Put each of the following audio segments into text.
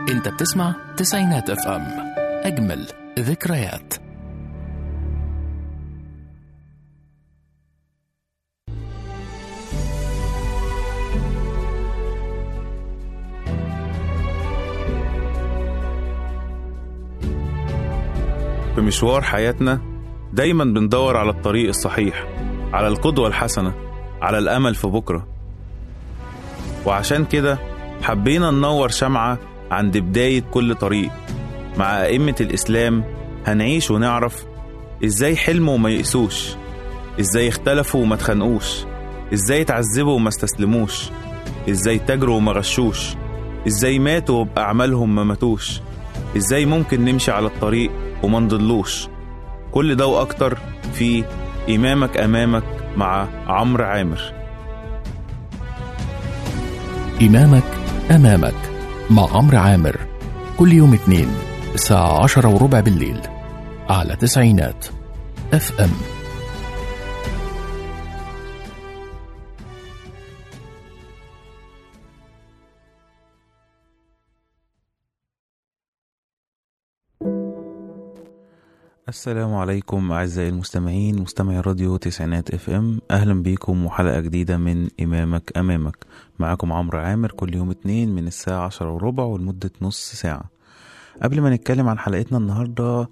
انت بتسمع تسعينات اف ام اجمل ذكريات في مشوار حياتنا دايما بندور على الطريق الصحيح على القدوة الحسنة على الأمل في بكرة وعشان كده حبينا ننور شمعة عند بداية كل طريق مع أئمة الإسلام هنعيش ونعرف إزاي حلموا وما يقسوش إزاي اختلفوا وما تخانقوش إزاي اتعذبوا وما استسلموش إزاي تاجروا وما غشوش إزاي ماتوا وبأعمالهم ما ماتوش إزاي ممكن نمشي على الطريق وما نضلوش كل ده وأكتر في إمامك أمامك مع عمرو عامر إمامك أمامك مع عمرو عامر كل يوم اثنين الساعة عشرة وربع بالليل على تسعينات اف ام السلام عليكم أعزائي المستمعين مستمعي راديو تسعينات اف ام أهلا بيكم وحلقة جديدة من إمامك أمامك معاكم عمرو عامر كل يوم اتنين من الساعة عشرة وربع ولمدة نص ساعة قبل ما نتكلم عن حلقتنا النهاردة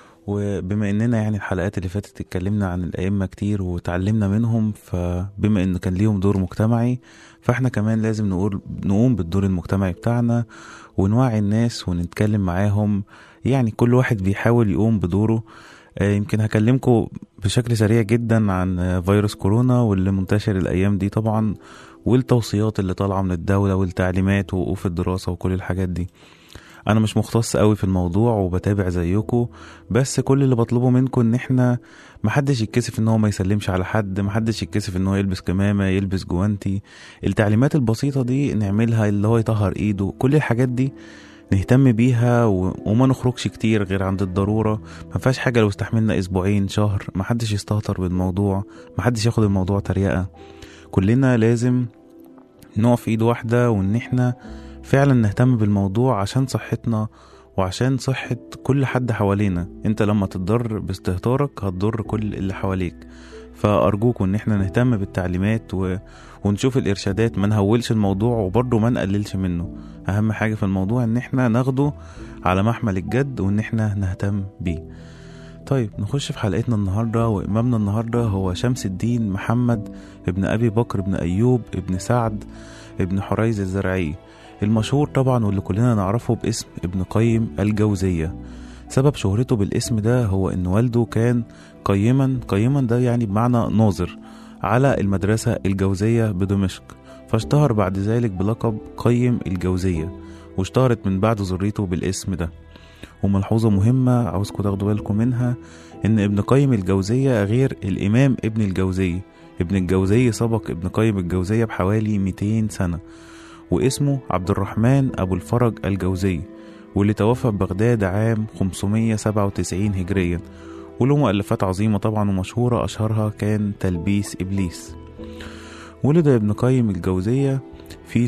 وبما اننا يعني الحلقات اللي فاتت اتكلمنا عن الائمه كتير وتعلمنا منهم فبما ان كان ليهم دور مجتمعي فاحنا كمان لازم نقول نقوم بالدور المجتمعي بتاعنا ونوعي الناس ونتكلم معاهم يعني كل واحد بيحاول يقوم بدوره آه، يمكن هكلمكم بشكل سريع جدا عن آه، فيروس كورونا واللي منتشر الايام دي طبعا والتوصيات اللي طالعه من الدوله والتعليمات ووقوف الدراسه وكل الحاجات دي انا مش مختص قوي في الموضوع وبتابع زيكم بس كل اللي بطلبه منكم ان احنا محدش يتكسف ان هو ما يسلمش على حد محدش يتكسف ان هو يلبس كمامه يلبس جوانتي التعليمات البسيطه دي نعملها اللي هو يطهر ايده كل الحاجات دي نهتم بيها و... وما نخرجش كتير غير عند الضروره ما فيهاش حاجه لو استحملنا اسبوعين شهر محدش يستهتر بالموضوع محدش ياخد الموضوع تريقه كلنا لازم نقف ايد واحده وان احنا فعلا نهتم بالموضوع عشان صحتنا وعشان صحة كل حد حوالينا انت لما تتضر باستهتارك هتضر كل اللي حواليك فأرجوكم ان احنا نهتم بالتعليمات و... ونشوف الإرشادات ما نهولش الموضوع وبرضه ما نقللش منه أهم حاجة في الموضوع ان احنا ناخده على محمل الجد وان احنا نهتم بيه طيب نخش في حلقتنا النهاردة وإمامنا النهاردة هو شمس الدين محمد ابن أبي بكر ابن أيوب ابن سعد ابن حريز الزرعي المشهور طبعا واللي كلنا نعرفه باسم ابن قيم الجوزية سبب شهرته بالاسم ده هو ان والده كان قيما قيما ده يعني بمعنى ناظر على المدرسة الجوزية بدمشق فاشتهر بعد ذلك بلقب قيم الجوزية واشتهرت من بعد ذريته بالاسم ده وملحوظة مهمة عاوزكم تاخدوا بالكم منها ان ابن قيم الجوزية غير الامام ابن الجوزي ابن الجوزي سبق ابن قيم الجوزية بحوالي 200 سنة واسمه عبد الرحمن أبو الفرج الجوزي واللي توفى ببغداد عام 597 هجريا وله مؤلفات عظيمة طبعا ومشهورة أشهرها كان تلبيس إبليس ولد ابن قيم الجوزية في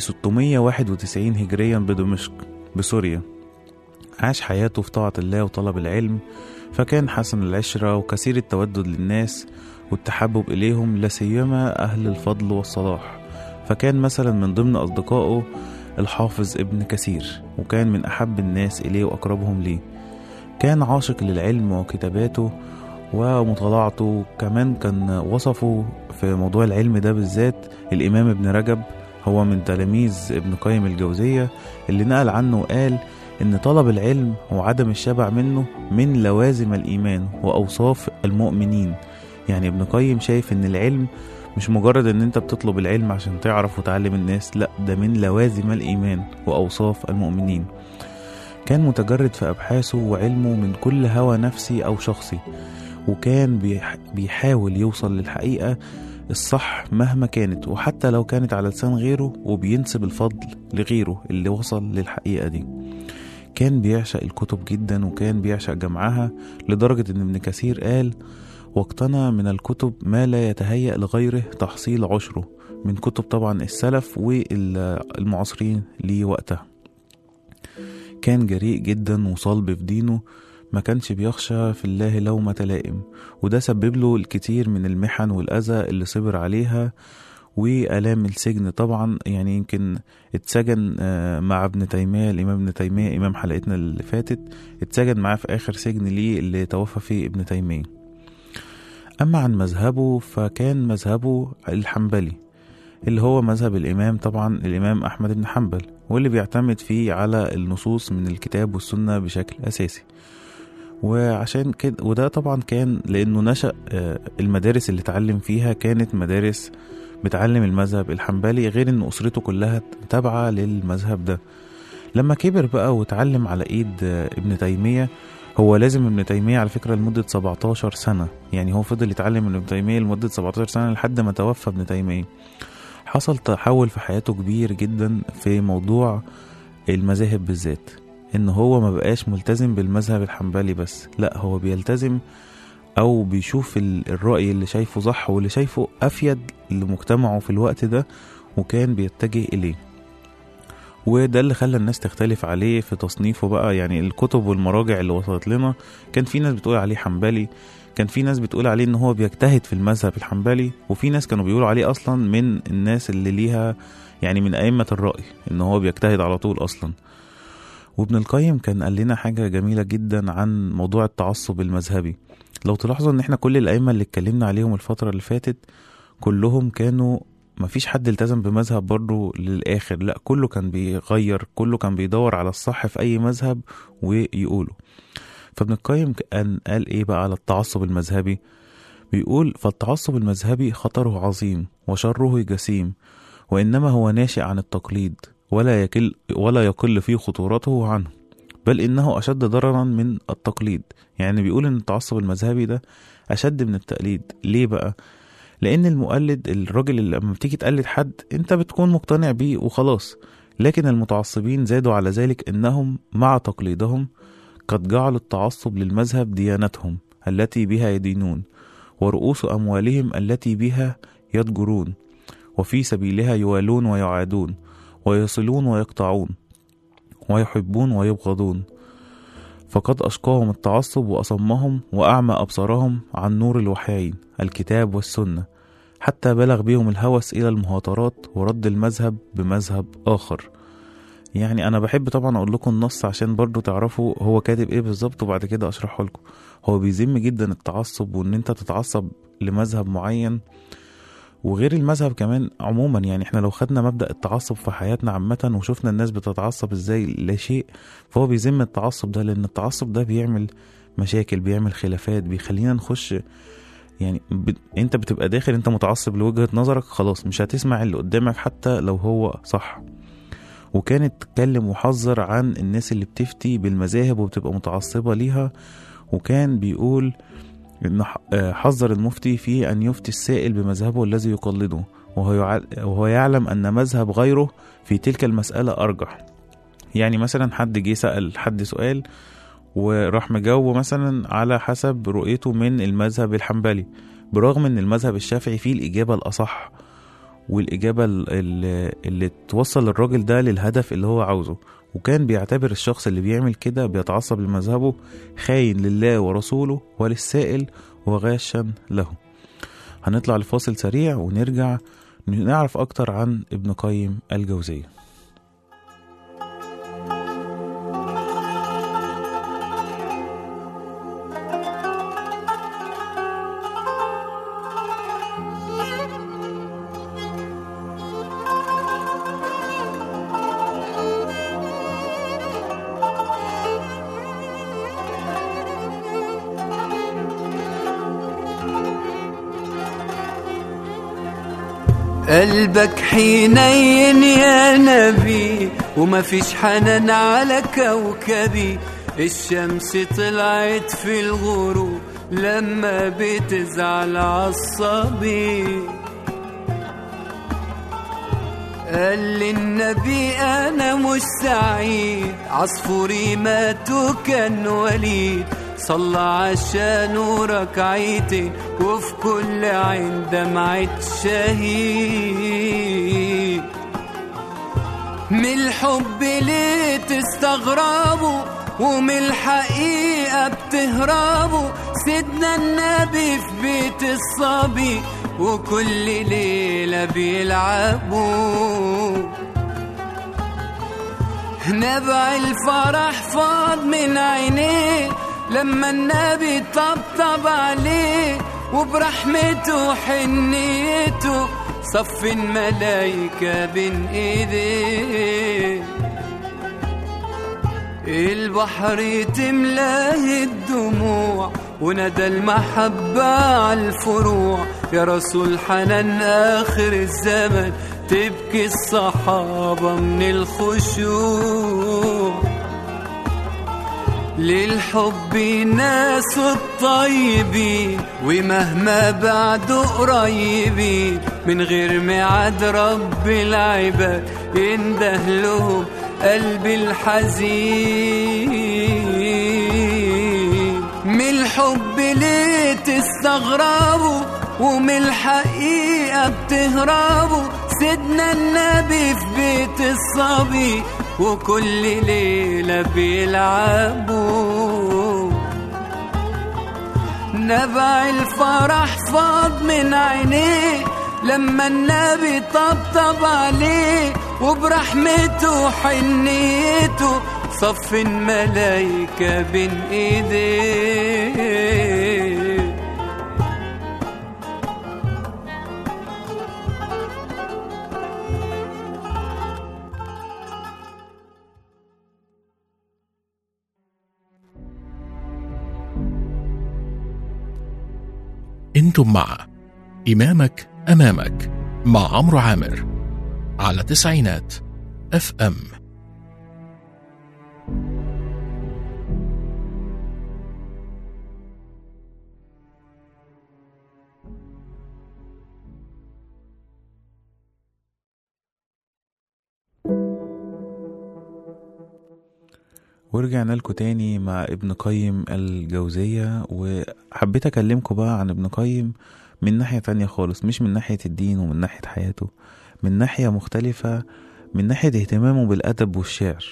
691 هجريا بدمشق بسوريا عاش حياته في طاعة الله وطلب العلم فكان حسن العشرة وكثير التودد للناس والتحبب إليهم لا سيما أهل الفضل والصلاح فكان مثلا من ضمن أصدقائه الحافظ ابن كثير وكان من أحب الناس إليه وأقربهم ليه كان عاشق للعلم وكتاباته ومطالعته كمان كان وصفه في موضوع العلم ده بالذات الإمام ابن رجب هو من تلاميذ ابن قيم الجوزية اللي نقل عنه وقال إن طلب العلم وعدم الشبع منه من لوازم الإيمان وأوصاف المؤمنين يعني ابن قيم شايف إن العلم مش مجرد ان انت بتطلب العلم عشان تعرف وتعلم الناس لا ده من لوازم الايمان واوصاف المؤمنين كان متجرد في ابحاثه وعلمه من كل هوى نفسي او شخصي وكان بيح- بيحاول يوصل للحقيقة الصح مهما كانت وحتى لو كانت على لسان غيره وبينسب الفضل لغيره اللي وصل للحقيقة دي كان بيعشق الكتب جدا وكان بيعشق جمعها لدرجة ان ابن كثير قال واقتنى من الكتب ما لا يتهيأ لغيره تحصيل عشره من كتب طبعا السلف والمعاصرين ليه وقتها كان جريء جدا وصلب في دينه ما كانش بيخشى في الله لومة لائم وده سبب له الكثير من المحن والأذى اللي صبر عليها وآلام السجن طبعا يعني يمكن اتسجن آه، مع ابن تيمية الإمام ابن تيمية إمام حلقتنا اللي فاتت اتسجن معاه في آخر سجن ليه اللي توفى فيه ابن تيمية أما عن مذهبه فكان مذهبه الحنبلي اللي هو مذهب الإمام طبعا الإمام أحمد بن حنبل واللي بيعتمد فيه على النصوص من الكتاب والسنة بشكل أساسي وعشان كده وده طبعا كان لأنه نشأ آه، المدارس اللي اتعلم فيها كانت مدارس بتعلم المذهب الحنبلي غير ان اسرته كلها تابعه للمذهب ده لما كبر بقى واتعلم على ايد آه، ابن تيميه هو لازم ابن تيميه على فكره لمده 17 سنه يعني هو فضل يتعلم من ابن تيميه لمده 17 سنه لحد ما توفى ابن تيميه حصل تحول في حياته كبير جدا في موضوع المذاهب بالذات ان هو ما بقاش ملتزم بالمذهب الحنبلي بس لا هو بيلتزم او بيشوف ال- الرأي اللي شايفه صح واللي شايفه افيد لمجتمعه في الوقت ده وكان بيتجه اليه وده اللي خلى الناس تختلف عليه في تصنيفه بقى يعني الكتب والمراجع اللي وصلت لنا كان في ناس بتقول عليه حنبلي كان في ناس بتقول عليه ان هو بيجتهد في المذهب الحنبلي وفي ناس كانوا بيقولوا عليه اصلا من الناس اللي ليها يعني من ائمه الراي ان هو بيجتهد على طول اصلا وابن القيم كان قال لنا حاجه جميله جدا عن موضوع التعصب المذهبي لو تلاحظوا ان احنا كل الائمه اللي اتكلمنا عليهم الفتره اللي فاتت كلهم كانوا مفيش حد التزم بمذهب برضه للاخر لا كله كان بيغير كله كان بيدور على الصح في اي مذهب ويقوله فابن القيم كان قال ايه بقى على التعصب المذهبي بيقول فالتعصب المذهبي خطره عظيم وشره جسيم وانما هو ناشئ عن التقليد ولا يكل ولا يقل في خطورته عنه بل انه اشد ضررا من التقليد يعني بيقول ان التعصب المذهبي ده اشد من التقليد ليه بقى لان المقلد الراجل اللي لما بتيجي تقلد حد انت بتكون مقتنع بيه وخلاص لكن المتعصبين زادوا على ذلك انهم مع تقليدهم قد جعلوا التعصب للمذهب ديانتهم التي بها يدينون ورؤوس اموالهم التي بها يتجرون وفي سبيلها يوالون ويعادون ويصلون ويقطعون ويحبون ويبغضون فقد أشقاهم التعصب وأصمهم وأعمى أبصارهم عن نور الوحيين الكتاب والسنة حتى بلغ بهم الهوس إلى المهاترات ورد المذهب بمذهب آخر يعني أنا بحب طبعا أقول لكم النص عشان برضو تعرفوا هو كاتب إيه بالظبط وبعد كده أشرحه لكم هو بيذم جدا التعصب وإن أنت تتعصب لمذهب معين وغير المذهب كمان عموما يعني احنا لو خدنا مبدأ التعصب في حياتنا عامة وشفنا الناس بتتعصب ازاي لا شيء فهو بيذم التعصب ده لأن التعصب ده بيعمل مشاكل بيعمل خلافات بيخلينا نخش يعني ب... انت بتبقى داخل انت متعصب لوجهة نظرك خلاص مش هتسمع اللي قدامك حتى لو هو صح وكان اتكلم وحذر عن الناس اللي بتفتي بالمذاهب وبتبقى متعصبة ليها وكان بيقول إن ح- آه، حذر المفتي في أن يفتي السائل بمذهبه الذي يقلده وهو يع- وهو يعلم أن مذهب غيره في تلك المسألة أرجح يعني مثلا حد جه سأل حد سؤال وراح مجاوبه مثلا على حسب رؤيته من المذهب الحنبلي برغم ان المذهب الشافعي فيه الإجابة الأصح والإجابة ال- ال- اللي توصل الراجل ده للهدف اللي هو عاوزه وكان بيعتبر الشخص اللي بيعمل كده بيتعصب لمذهبه خاين لله ورسوله وللسائل وغاشا له هنطلع لفاصل سريع ونرجع نعرف أكتر عن ابن قيم الجوزية قلبك حنين يا نبي وما فيش حنان على كوكبي الشمس طلعت في الغروب لما بتزعل عصبي قال لي النبي انا مش سعيد عصفوري مات وكان وليد صلى عشانه ركعتين وفي كل عين دمعة شهيد من الحب ليه تستغربوا ومن الحقيقة بتهربوا سيدنا النبي في بيت الصبي وكل ليلة بيلعبوا نبع الفرح فاض من عينيه لما النبي طبطب عليه وبرحمته وحنيته صف الملايكة بين ايديه البحر تملاه الدموع وندى المحبة على الفروع يا رسول حنان آخر الزمن تبكي الصحابة من الخشوع للحب ناس الطيبين ومهما بعدوا قريبين من غير ميعاد رب العباد ينده لهم قلبي الحزين من الحب ليه تستغربوا ومن الحقيقة بتهربوا سيدنا النبي في بيت الصبي وكل ليلة بيلعبوا نبع الفرح فاض من عينيه لما النبي طبطب عليه وبرحمته وحنيته صف الملايكة بين ايديه انتم مع إمامك أمامك مع عمرو عامر على تسعينات اف ام ورجعنا لكم تاني مع ابن قيم الجوزية وحبيت أكلمكم بقى عن ابن قيم من ناحية تانية خالص مش من ناحية الدين ومن ناحية حياته من ناحية مختلفة من ناحية اهتمامه بالأدب والشعر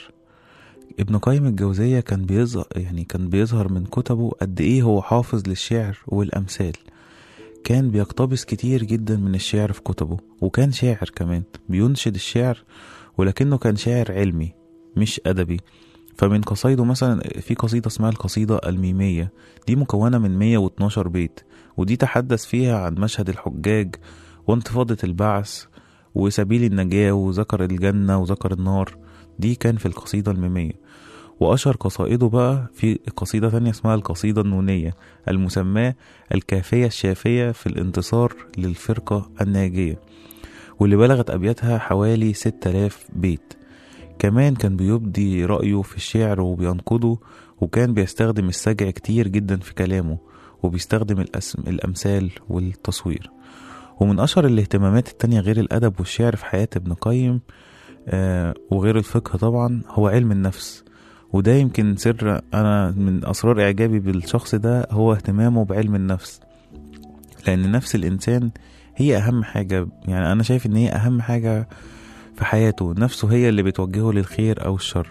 ابن قيم الجوزية كان بيظهر يعني كان بيظهر من كتبه قد إيه هو حافظ للشعر والأمثال كان بيقتبس كتير جدا من الشعر في كتبه وكان شاعر كمان بينشد الشعر ولكنه كان شاعر علمي مش أدبي فمن قصايده مثلا في قصيدة اسمها القصيدة الميمية دي مكونة من 112 بيت ودي تحدث فيها عن مشهد الحجاج وانتفاضة البعث وسبيل النجاة وذكر الجنة وذكر النار دي كان في القصيدة الميمية وأشهر قصائده بقى في قصيدة تانية اسمها القصيدة النونية المسماة الكافية الشافية في الانتصار للفرقة الناجية واللي بلغت أبياتها حوالي 6000 بيت كمان كان بيبدي رأيه في الشعر وبينقده وكان بيستخدم السجع كتير جدا في كلامه وبيستخدم الأسم الأمثال والتصوير ومن أشهر الاهتمامات التانية غير الأدب والشعر في حياة ابن قيم آه وغير الفقه طبعا هو علم النفس وده يمكن سر أنا من أسرار إعجابي بالشخص ده هو اهتمامه بعلم النفس لأن نفس الإنسان هي أهم حاجة يعني أنا شايف إن هي أهم حاجة في حياته نفسه هي اللي بتوجهه للخير أو الشر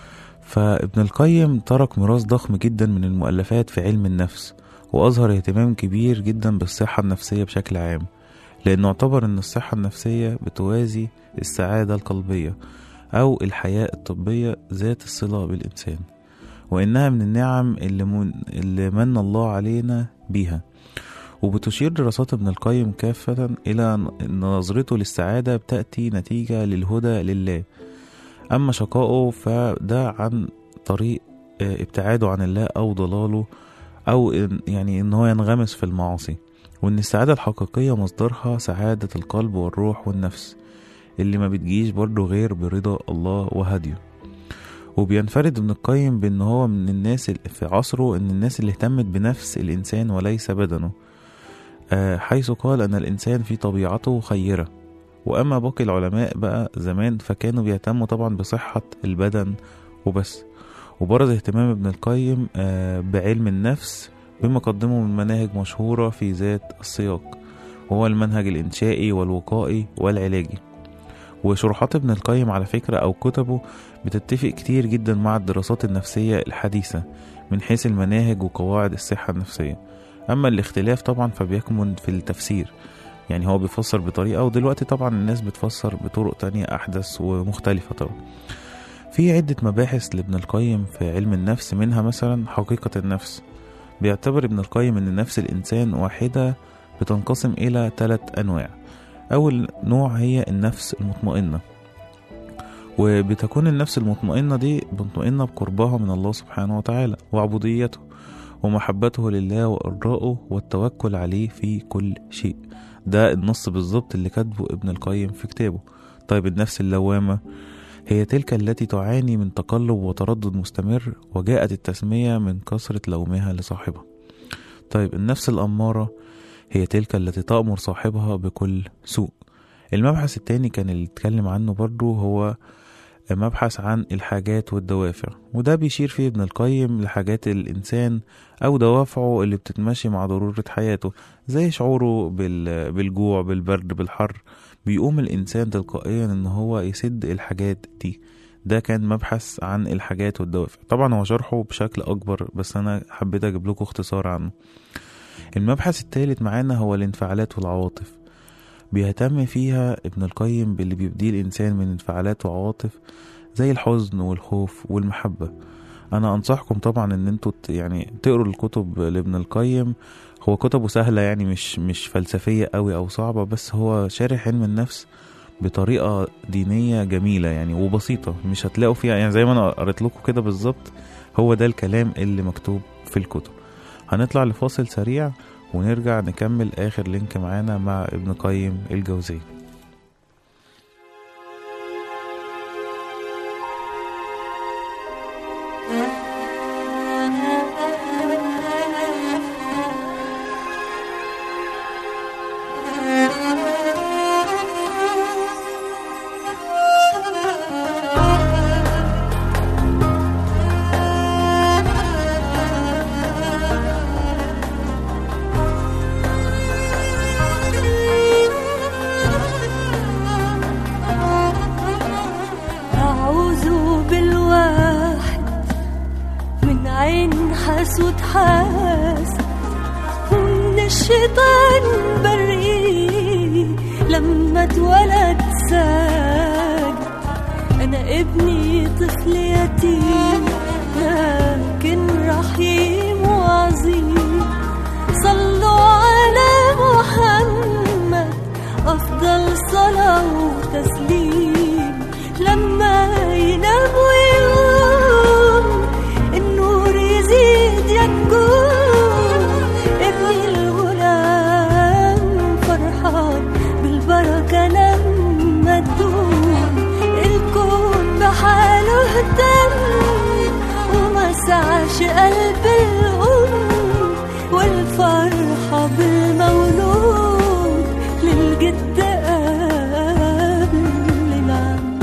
فابن القيم ترك ميراث ضخم جدا من المؤلفات في علم النفس وأظهر اهتمام كبير جدا بالصحة النفسية بشكل عام لأنه اعتبر أن الصحة النفسية بتوازي السعادة القلبية أو الحياة الطبية ذات الصلة بالإنسان وإنها من النعم اللي من, اللي من الله علينا بيها وبتشير دراسات ابن القيم كافة إلى أن نظرته للسعادة بتأتي نتيجة للهدى لله أما شقائه فده عن طريق ابتعاده عن الله أو ضلاله أو يعني إن هو ينغمس في المعاصي وإن السعادة الحقيقية مصدرها سعادة القلب والروح والنفس اللي ما بتجيش برضه غير برضا الله وهديه وبينفرد ابن القيم بأن هو من الناس في عصره إن الناس اللي اهتمت بنفس الإنسان وليس بدنه حيث قال أن الإنسان في طبيعته خيرة وأما باقي العلماء بقى زمان فكانوا بيهتموا طبعا بصحة البدن وبس وبرز اهتمام ابن القيم بعلم النفس بما قدمه من مناهج مشهورة في ذات السياق وهو المنهج الإنشائي والوقائي والعلاجي وشروحات ابن القيم على فكرة أو كتبه بتتفق كتير جدا مع الدراسات النفسية الحديثة من حيث المناهج وقواعد الصحة النفسية أما الاختلاف طبعا فبيكمن في التفسير يعني هو بيفسر بطريقة ودلوقتي طبعا الناس بتفسر بطرق تانية أحدث ومختلفة طبعا في عدة مباحث لابن القيم في علم النفس منها مثلا حقيقة النفس بيعتبر ابن القيم أن نفس الإنسان واحدة بتنقسم إلى ثلاث أنواع أول نوع هي النفس المطمئنة وبتكون النفس المطمئنة دي مطمئنة بقربها من الله سبحانه وتعالى وعبوديته ومحبته لله وإرضائه والتوكل عليه في كل شيء ده النص بالظبط اللي كاتبه ابن القيم في كتابه طيب النفس اللوامة هي تلك التي تعاني من تقلب وتردد مستمر وجاءت التسمية من كثرة لومها لصاحبها طيب النفس الأمارة هي تلك التي تأمر صاحبها بكل سوء المبحث التاني كان اللي اتكلم عنه برضو هو مبحث عن الحاجات والدوافع وده بيشير فيه ابن القيم لحاجات الإنسان أو دوافعه اللي بتتماشي مع ضرورة حياته زي شعوره بال- بالجوع بالبرد بالحر بيقوم الإنسان تلقائيا إن هو يسد الحاجات دي ده كان مبحث عن الحاجات والدوافع طبعا هو شرحه بشكل أكبر بس أنا حبيت أجيب لكم اختصار عنه المبحث الثالث معانا هو الانفعالات والعواطف بيهتم فيها ابن القيم باللي بيبديه الإنسان من انفعالات وعواطف زي الحزن والخوف والمحبة أنا أنصحكم طبعا إن انتوا ت- يعني تقروا الكتب لابن القيم هو كتبه سهلة يعني مش مش فلسفية قوي أو صعبة بس هو شارح علم النفس بطريقة دينية جميلة يعني وبسيطة مش هتلاقوا فيها يعني زي ما أنا قريت لكم كده بالظبط هو ده الكلام اللي مكتوب في الكتب هنطلع لفاصل سريع ونرجع نكمل آخر لينك معانا مع ابن قيم الجوزية أعوذ بالواحد من عين حسود حاسد ومن الشيطان بريء لما اتولد ساجد أنا ابني طفل يتيم لكن رحيم وعظيم صلوا على محمد أفضل صلاة وتسليم لما ينام ويقوم النور يزيد ينجوم ابني الغلام فرحان بالبركة لما تدوم الكون بحاله اهتم وما سعش قلب الأم والفرحة بالمولود للجد قبل العم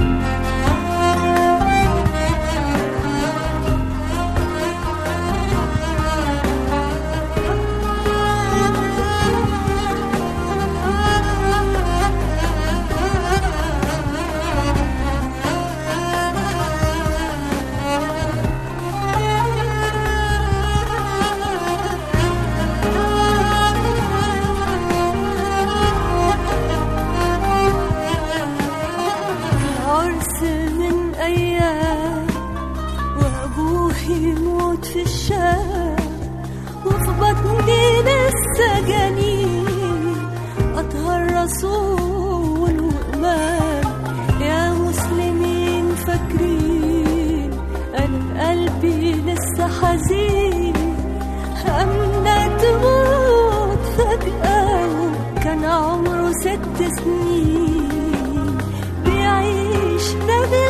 عرس من أيام وأبوه يموت في الشام وفي بطني لسه جنين أطهر رسول وإمام يا مسلمين فاكرين أنا قلبي لسه حزين أمنة تموت فجأة كان عمره ست سنين بيعيش نبي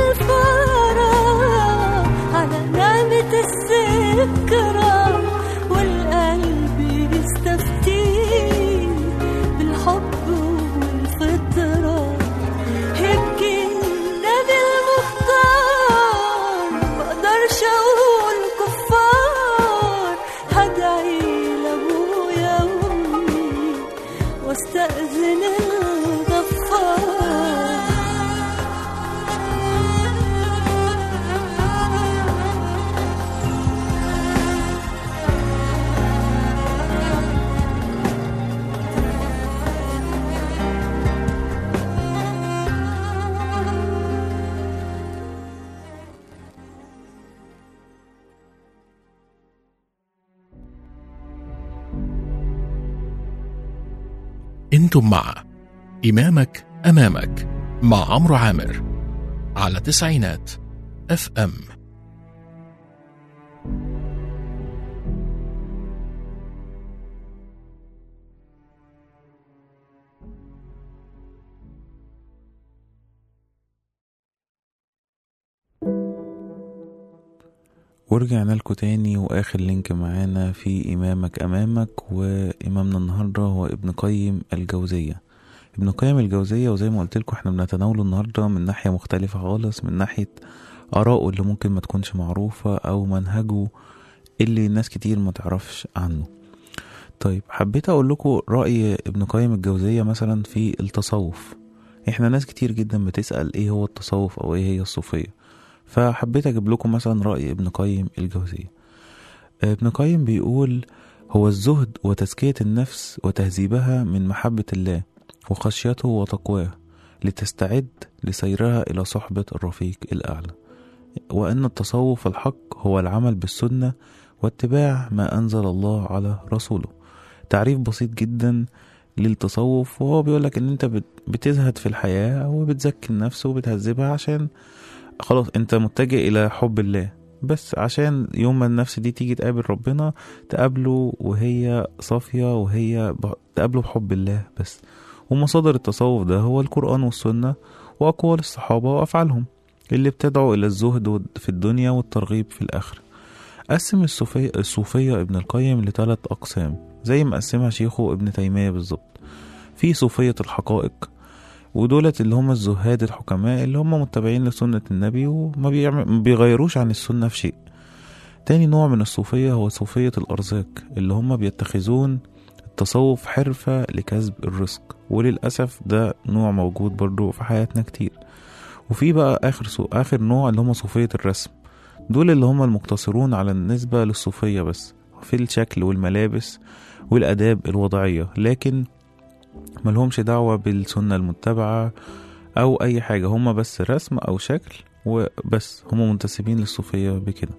الفرح على نعمة الذكرى والقلب يستفتيه بالحب والفطرة يبكي النبي المختار مقدرش اقول كفار هدعي لابويا وامي واستأذن الغفار انتم مع إمامك أمامك مع عمرو عامر على تسعينات اف ام ورجعنا لكم تاني واخر لينك معانا في امامك امامك وامامنا النهارده هو ابن قيم الجوزيه ابن قيم الجوزيه وزي ما قلت لكم احنا بنتناوله النهارده من ناحيه مختلفه خالص من ناحيه اراءه اللي ممكن ما تكونش معروفه او منهجه اللي ناس كتير ما تعرفش عنه طيب حبيت اقول لكم راي ابن قيم الجوزيه مثلا في التصوف احنا ناس كتير جدا بتسال ايه هو التصوف او ايه هي الصوفيه فحبيت اجيب لكم مثلا رأي ابن قيم الجوزية ابن قيم بيقول هو الزهد وتزكية النفس وتهذيبها من محبة الله وخشيته وتقواه لتستعد لسيرها إلى صحبة الرفيق الأعلى وأن التصوف الحق هو العمل بالسنة واتباع ما أنزل الله على رسوله تعريف بسيط جدا للتصوف وهو بيقولك ان انت بت- بتزهد في الحياة وبتزكي النفس وبتهذبها عشان خلاص انت متجه الى حب الله بس عشان يوم ما النفس دي تيجي تقابل ربنا تقابله وهي صافية وهي ب... تقابله بحب الله بس ومصادر التصوف ده هو القرآن والسنة وأقوال الصحابة وأفعالهم اللي بتدعو إلى الزهد في الدنيا والترغيب في الآخرة قسم الصوفية, الصوفية ابن القيم لثلاث أقسام زي ما قسمها شيخه ابن تيمية بالظبط في صوفية الحقائق ودولت اللي هم الزهاد الحكماء اللي هم متبعين لسنة النبي وما بيعم- ما بيغيروش عن السنة في شيء تاني نوع من الصوفية هو صوفية الأرزاق اللي هم بيتخذون التصوف حرفة لكسب الرزق وللأسف ده نوع موجود برضو في حياتنا كتير وفي بقى آخر سو... آخر نوع اللي هم صوفية الرسم دول اللي هم المقتصرون على النسبة للصوفية بس في الشكل والملابس والآداب الوضعية لكن ملهمش دعوة بالسنة المتبعة أو أي حاجة هما بس رسم أو شكل وبس هما منتسبين للصوفية بكده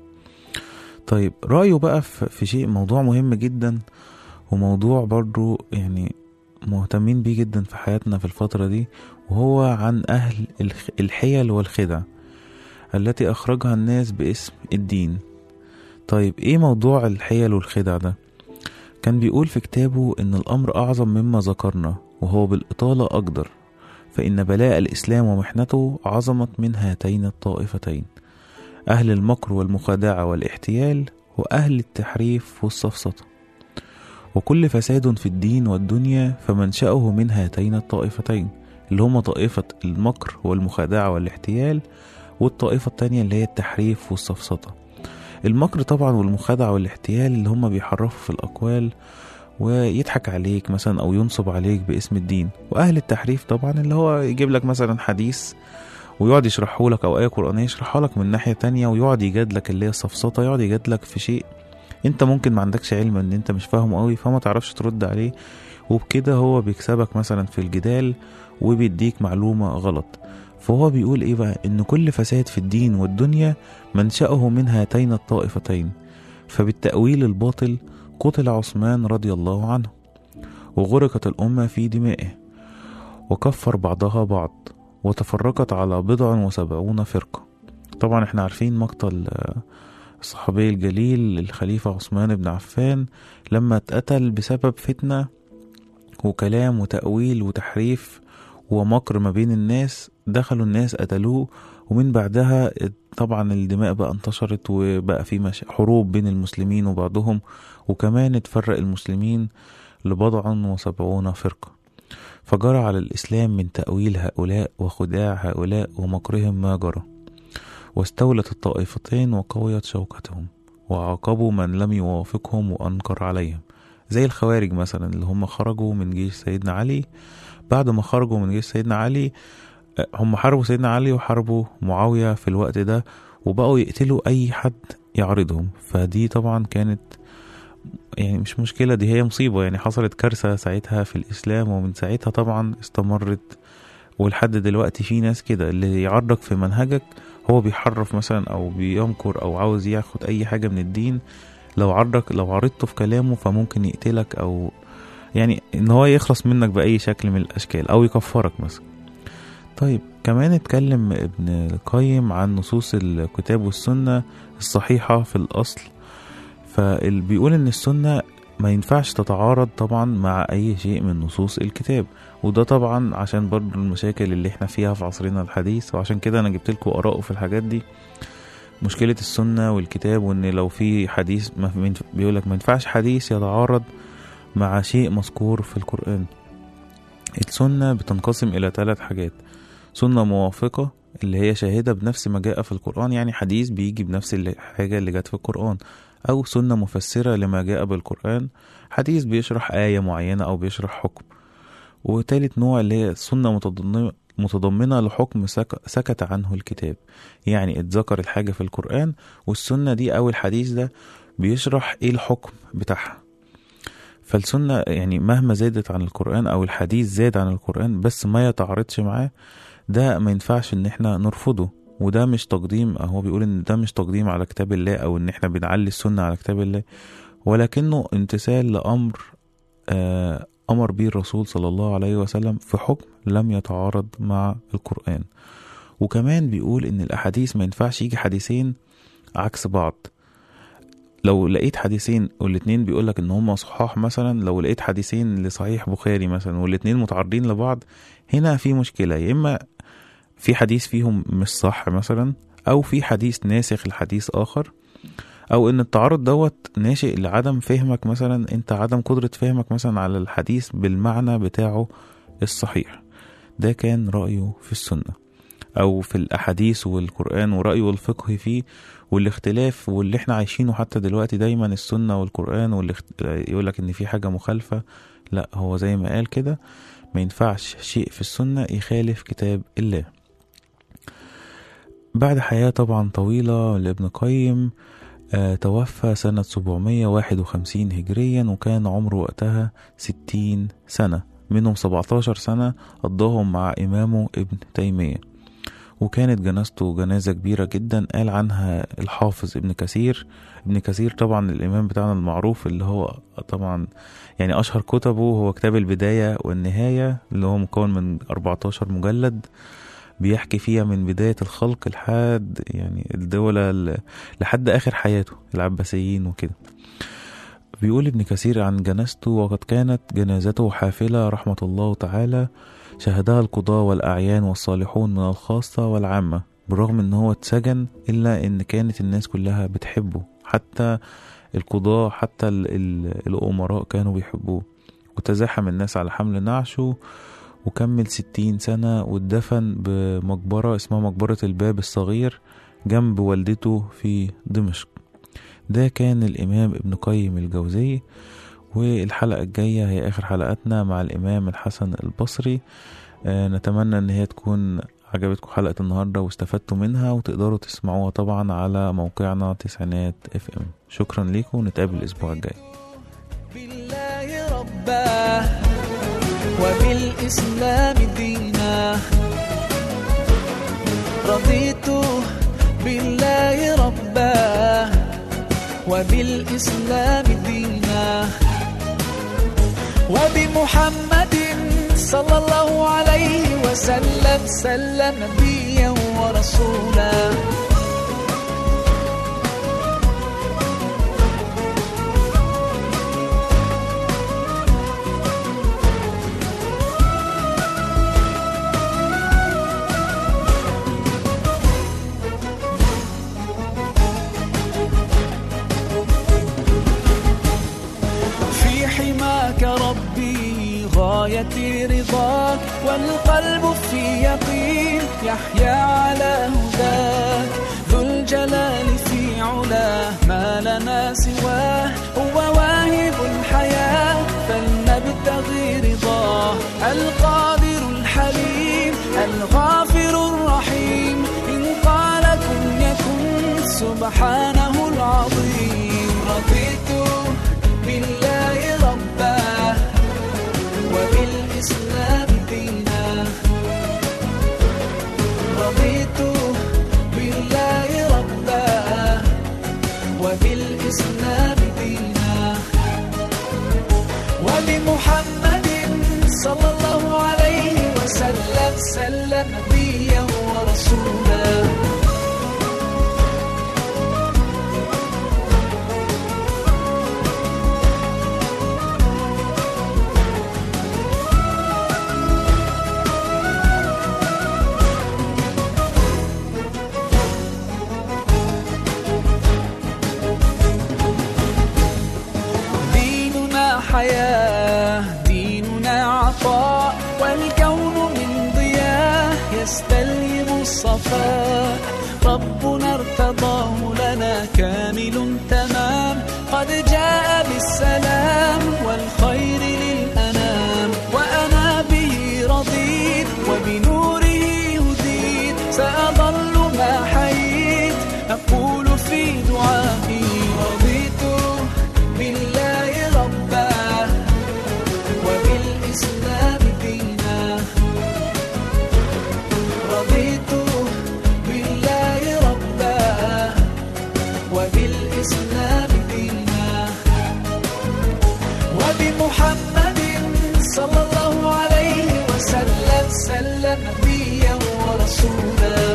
طيب رأيه بقى في في شيء موضوع مهم جدا وموضوع برضو يعني مهتمين بيه جدا في حياتنا في الفترة دي وهو عن أهل الخ- الحيل والخدع التي أخرجها الناس باسم الدين طيب إيه موضوع الحيل والخدع ده؟ كان بيقول في كتابه إن الأمر أعظم مما ذكرنا وهو بالإطالة أقدر فإن بلاء الإسلام ومحنته عظمت من هاتين الطائفتين أهل المكر والمخادعة والاحتيال وأهل التحريف والسفسطة وكل فساد في الدين والدنيا فمنشأه من هاتين الطائفتين اللي هما طائفة المكر والمخادعة والاحتيال والطائفة التانية اللي هي التحريف والسفسطة المكر طبعا والمخادعة والاحتيال اللي هما بيحرفوا في الأقوال ويضحك عليك مثلا أو ينصب عليك باسم الدين وأهل التحريف طبعا اللي هو يجيب لك مثلا حديث ويقعد يشرحه لك أو آية قرآنية يشرحها لك من ناحية تانية ويقعد يجادلك اللي هي السفسطة يقعد يجادلك في شيء انت ممكن ما عندكش علم ان انت مش فاهمه قوي فما تعرفش ترد عليه وبكده هو بيكسبك مثلا في الجدال وبيديك معلومة غلط فهو بيقول ايه بقى ان كل فساد في الدين والدنيا منشأه من هاتين الطائفتين فبالتأويل الباطل قتل عثمان رضي الله عنه وغرقت الأمة في دمائه وكفر بعضها بعض وتفرقت على بضع وسبعون فرقة طبعا احنا عارفين مقتل آه، الصحابي الجليل الخليفة عثمان بن عفان لما اتقتل بسبب فتنة وكلام وتأويل وتحريف ومكر ما بين الناس دخلوا الناس قتلوه ومن بعدها طبعا الدماء بقى انتشرت وبقى في مش... حروب بين المسلمين وبعضهم وكمان اتفرق المسلمين لبضع وسبعون فرقة فجرى على الإسلام من تأويل هؤلاء وخداع هؤلاء ومكرهم ما جرى واستولت الطائفتين وقويت شوكتهم وعاقبوا من لم يوافقهم وأنكر عليهم زي الخوارج مثلا اللي هم خرجوا من جيش سيدنا علي بعد ما خرجوا من جيش سيدنا علي آه، هم حاربوا سيدنا علي وحاربوا معاوية في الوقت ده وبقوا يقتلوا أي حد يعرضهم فدي طبعا كانت يعني مش مشكلة دي هي مصيبة يعني حصلت كارثة ساعتها في الإسلام ومن ساعتها طبعا استمرت ولحد دلوقتي في ناس كده اللي يعرضك في منهجك هو بيحرف مثلا أو بيمكر أو عاوز ياخد أي حاجة من الدين لو عرضك لو عرضته في كلامه فممكن يقتلك أو يعني ان هو يخلص منك باي شكل من الاشكال او يكفرك مثلا طيب كمان اتكلم ابن القيم عن نصوص الكتاب والسنة الصحيحة في الأصل فبيقول إن السنة ما ينفعش تتعارض طبعا مع أي شيء من نصوص الكتاب وده طبعا عشان برضو المشاكل اللي احنا فيها في عصرنا الحديث وعشان كده أنا جبت لكم آراءه في الحاجات دي مشكلة السنة والكتاب وإن لو في حديث ما بيقول لك ما ينفعش حديث يتعارض مع شيء مذكور في القرآن السنة بتنقسم إلى ثلاث حاجات سنة موافقة اللي هي شاهدة بنفس ما جاء في القرآن يعني حديث بيجي بنفس الحاجة اللي جت في القرآن أو سنة مفسرة لما جاء بالقرآن حديث بيشرح آية معينة أو بيشرح حكم وتالت نوع اللي هي سنة متضمنة متضمنة لحكم سك- سكت عنه الكتاب يعني اتذكر الحاجة في القرآن والسنة دي أو الحديث ده بيشرح ايه الحكم بتاعها فالسنة يعني مهما زادت عن القرآن أو الحديث زاد عن القرآن بس ما يتعارضش معاه ده ما ينفعش إن احنا نرفضه وده مش تقديم هو بيقول إن ده مش تقديم على كتاب الله أو إن احنا بنعلي السنة على كتاب الله ولكنه امتثال لأمر آه أمر به الرسول صلى الله عليه وسلم في حكم لم يتعارض مع القرآن وكمان بيقول إن الأحاديث ما ينفعش يجي حديثين عكس بعض لو لقيت حديثين والاتنين بيقولك ان هما صحاح مثلا لو لقيت حديثين لصحيح بخاري مثلا والاتنين متعارضين لبعض هنا في مشكلة يا اما في حديث فيهم مش صح مثلا او في حديث ناسخ لحديث اخر او ان التعارض دوت ناشئ لعدم فهمك مثلا انت عدم قدرة فهمك مثلا على الحديث بالمعنى بتاعه الصحيح ده كان رأيه في السنة او في الاحاديث والقرآن ورأيه الفقهي فيه والاختلاف واللي احنا عايشينه حتى دلوقتي دايما السنة والقرآن واللي يقول لك ان في حاجة مخالفة لا هو زي ما قال كده ما ينفعش شيء في السنة يخالف كتاب الله بعد حياة طبعا طويلة لابن قيم آه توفى سنة 751 هجريا وكان عمره وقتها 60 سنة منهم 17 سنة قضاهم مع إمامه ابن تيمية وكانت جنازته جنازة كبيرة جدا قال عنها الحافظ ابن كثير ابن كثير طبعا الإمام بتاعنا المعروف اللي هو طبعا يعني أشهر كتبه هو كتاب البداية والنهاية اللي هو مكون من 14 مجلد بيحكي فيها من بداية الخلق لحد يعني الدولة ل- لحد آخر حياته العباسيين وكده بيقول ابن كثير عن جنازته وقد كانت جنازته حافلة رحمة الله تعالى شهدها القضاة والأعيان والصالحون من الخاصة والعامة بالرغم ان هو اتسجن الا ان كانت الناس كلها بتحبه حتى القضاة حتى ال ال الأمراء كانوا بيحبوه وتزاحم الناس على حمل نعشه وكمل ستين سنة واتدفن بمقبرة اسمها مقبرة الباب الصغير جنب والدته في دمشق ده كان الإمام ابن قيم الجوزي والحلقة الجاية هي آخر حلقاتنا مع الإمام الحسن البصري آه نتمنى إن هي تكون عجبتكم حلقة النهاردة واستفدتوا منها وتقدروا تسمعوها طبعا على موقعنا تسعينات اف ام شكرا ليكم ونتقابل الأسبوع الجاي بالله ربا وبالإسلام دينا رضيت بالله ربا وبالإسلام دينا وبمحمد صلى الله عليه وسلم سلم نبيا ورسولا في حماك ربي غايتي رضاك والقلب في يقين يحيا على هداك ذو الجلال في علاه ما لنا سواه هو واهب الحياة فلنبتغي رضاه القادر الحليم الغافر الرحيم إن قال كن يكن سبحانه العظيم رضيت بالله ربا وبالإسلام دينا رضيت بالله ربا وبالإسلام دينا وبمحمد ربنا ارتضاه لنا كامل تمام قد جاء بالسلام والخير للأنام وأنا به رضيت وبنوره هديت سأظل ما حييت أقول في دعائي رضيت بالله ربا وبالإسلام دينا رضيت بالله ربا وبالإسلام دينا وبمحمد صلى الله عليه وسلم سلم نبيا ورسولا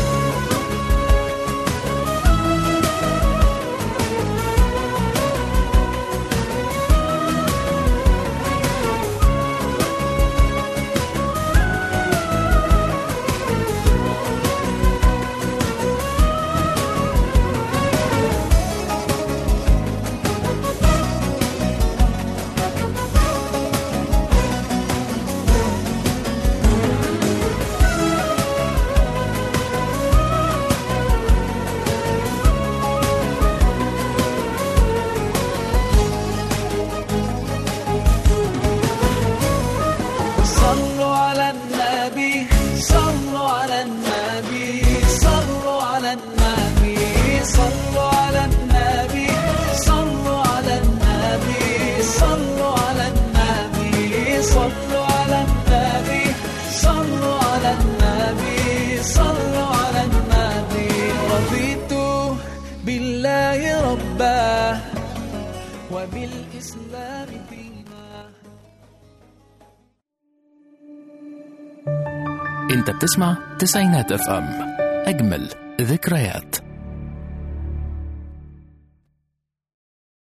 صلوا على النبي صلوا على النبي صلوا على النبي صلوا على النبي صلوا على النبي صلوا على النبي صلوا على النبي صلوا على النبي صلوا على النبي رضيت بالله ربا وبالإسلام دينا انت بتسمع تسعينات اف ام اجمل ذكريات